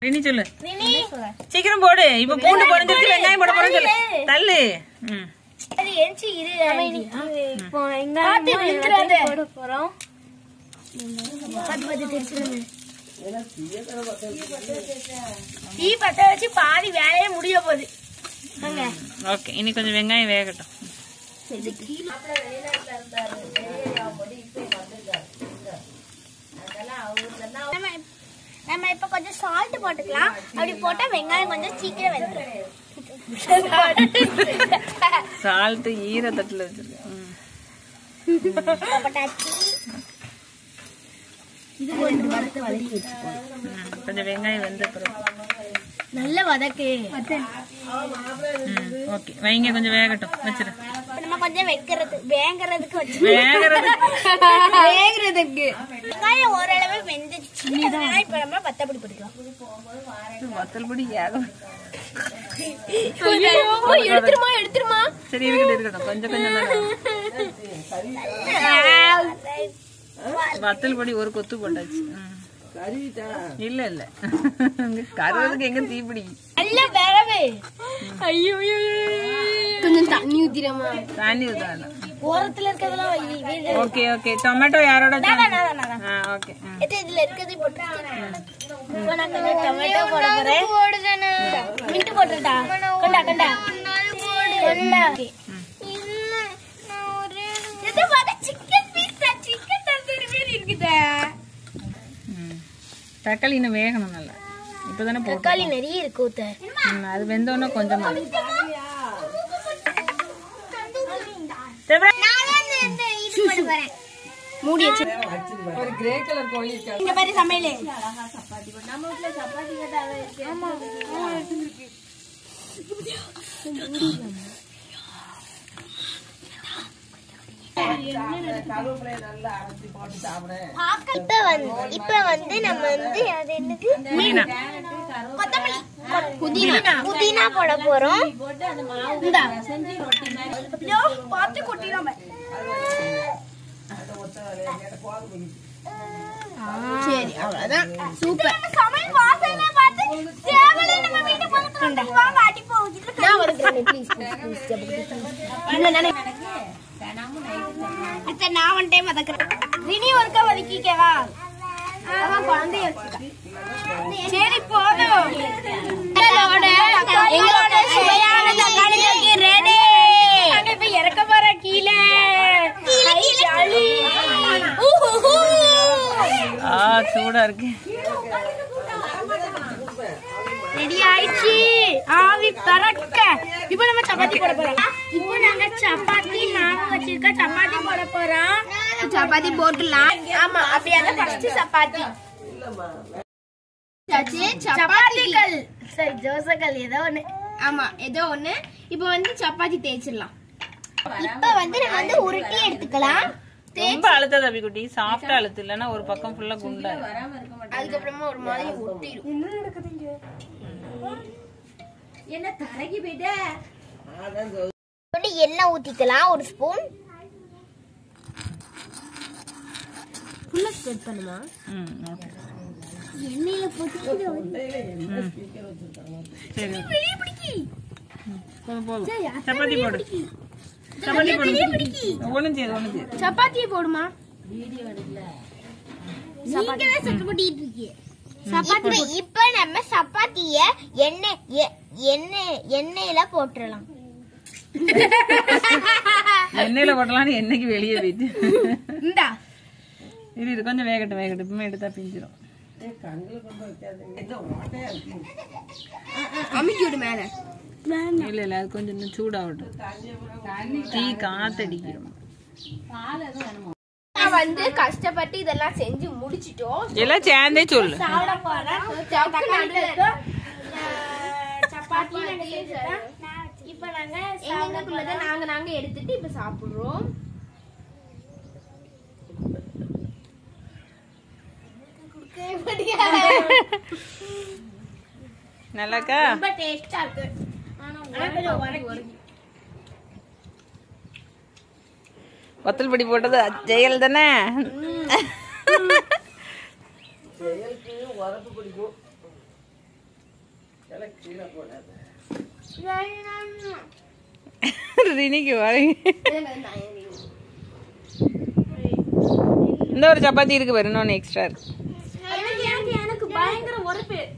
ரினி சொல்லு சீக்கிரம் போடு இப்ப பூண்டு குறைஞ்சிருச்சு வெங்காயம் போட போறேன்னு சொல்லு தள்ளு ம் இப்போ வெங்காயம் எல்லாத்தையும் போட போறோம் டீ பத்த வச்சு பாதி வேலையே முடிய போகுது ஓகே இனி கொஞ்சம் வெங்காயம் வேகட்டும் நம்ம நம்ம இப்ப கொஞ்சம் சால்ட் போட்டுக்கலாம் அப்படி போட்டா வெங்காயம் கொஞ்சம் சீக்கிரம் வெந்துடும் சால்ட் ஈர தட்டுல வச்சிருக்கேன் ம். போட்டாச்சு ம், கொஞ்சம் வெங்காயம் வெந்த பிறகு நல்ல வதக்கு ம், ஓகே வைங்க கொஞ்சம் வேகட்டும் வச்சிரு இப்ப நம்ம கொஞ்சம் வைக்கிறது வேங்கறதுக்கு வச்சு வேகிறது வேகிறதுக்கு வெங்காயம் ஓரளவு வெந்துச்சு அதனால இப்ப நம்ம பத்தப்படி பிடிக்கலாம் வத்தல் பொடி ஏகம் எடுத்துருமா எடுத்துருமா சரி இருக்கட்டும் இருக்கட்டும் கொஞ்சம் கொஞ்சம் தான் வத்தல் பொடி ஒரு கொத்து போட்டாச்சு ம். இல்ல இல்ல கருவதுக்கு எங்க தீப்பிடி நல்ல விரவு ஐயோ கொஞ்சம் தண்ணி ஊத்திரமா தண்ணி ஊத்தாடலாம் ஓரத்துல இருக்கிறதெல்லாம் வை- வை- ஓகே ஓகே டொமேட்டோ யாரோட அதான், அதான், அதான். ஆ ஓகே இது இதுல இருக்கிறது போட்டு இப்ப நான் கொஞ்சம் டொமேட்டோ போட போறேன் மின்ட் போட்டுட்டா கொண்டா கொண்டா கொண்டா இது பாக்க சிக்கன் பீஸ் சிக்கன் தந்தூரி மாதிரி இருக்குதே தக்காளி இன்னும் வேகணும் நல்லா இப்பதானே போட்டோம் தக்காளி நிறைய இருக்கு ஊத்த ம், அது வெந்தோன்னா கொஞ்சமா மூடி வச்சு ஒரு கிரே கலர் கோழி இந்த மாதிரி சமையல் இப்ப வந்து இப்ப வந்து நம்ம வந்து அது என்னது மீனா கொத்தமல்லி புதினா புதினா போட போறோம் இந்தா. இதோ பார்த்து கொட்டிடாம சரி அவ்வளவுதான் சூப்பர் சமையல் வாசனை பார்த்து தேவலை நம்ம வீட்டு பக்கத்துல வாங்க அடிப்போம் இதுல நான் வதக்குறேன் ப்ளீஸ் ப்ளீஸ் அத்தை நான் ஒன் டைம் வதக்குறேன் ரினி ஒருக்கா வதக்கிக்கவா அவன் குழந்தைய வச்சுக்கா சரி போதும் எங்களோட எங்களோட சுவையான தக்காளி தொக்கு ரெடி அங்க இப்ப இறக்க போற கீழே ஜாலி ஆ சூடா இருக்கு ரெடி ஆயிடுச்சு ஆவி பறக்க இப்போ நம்ம சப்பாத்தி போட போறோம் இப்போ நாங்க சப்பாத்தி மாவு வச்சிருக்க சப்பாத்தி போட போறோம் சப்பாத்தி போட்டுலாம் ஆமா அப்படியே ஃபர்ஸ்ட் சப்பாத்தி சப்பாத்தி சப்பாத்திகள் சரி தோசைகள் ஏதோ ஒண்ணு ஆமா ஏதோ ஒண்ணு இப்போ வந்து சப்பாத்தி தேய்ச்சிடலாம் இப்போ வந்து நம்ம வந்து உருட்டி எடுத்துக்கலாம் ரொம்ப அழுத்த தம்பி குட்டி சாஃப்டா அழுத்து இல்லைன்னா ஒரு பக்கம் ஃபுல்லா குண்டா இருக்கு. அதுக்கப்புறமா ஒரு மாதிரி ஒட்டிடும் வந்து எண்ணெய் ஊத்திக்கலாம் ஒரு ஸ்பூன் ஃபுல்லா ஸ்ப்ரெட் பண்ணுமா ம் ஓகே எண்ணெயில போட்டு சரி ம், போதும் போதும் சப்பாத்தி போடு சப்பாத்தி போடு ஒண்ணும் செய்யுது ஒண்ணும் செய்யுது சப்பாத்தியை போடுமா நீங்க தான் சட்டு போட்டிட்டு இருக்கீங்க சப்பாத்தி இப்ப நம்ம சப்பாத்திய எண்ணெய் எ- எண்ணெய் எண்ணெயில போட்டுறலாம் எண்ணெயில போட்டலாம்னு எண்ணெய்க்கு வெளியே போயிட்டு இந்தா இது இது கொஞ்சம் வேகட்டும் வேகட்டும் இப்பவுமே எடுத்தா பிஞ்சிரும் அமுக்கி விடு மேல இல்ல இல்ல அது கொஞ்சம் இன்னும் சூடாகட்டும் டீ காத்தடிக்கிறோம் நான் வந்து கஷ்டப்பட்டு இதெல்லாம் செஞ்சு முடிச்சிட்டோம் எல்லாம் சேர்ந்தே சொல்லு சாப்பிட போறேன் சவுக்கு நடுவுல இருக்க சப்பாத்தி இப்ப நாங்க எங்களுக்குள்ளதை நாங்க நாங்க எடுத்துட்டு இப்ப சாப்பிடுறோம் நல்லாக்கா ரொம்ப டேஸ்டா இருக்கு ஆனா கொஞ்சம் உரைக்கும். வத்தல் பொடி போட்டது ஜெயல் தானே ரினிக்கு வாங்க இந்த ஒரு சப்பாத்தி இருக்கு பாரு இன்னொன்று எக்ஸ்ட்ரா இருக்கு எனக்கு எனக்கு எனக்கு பயங்கர உரப்பு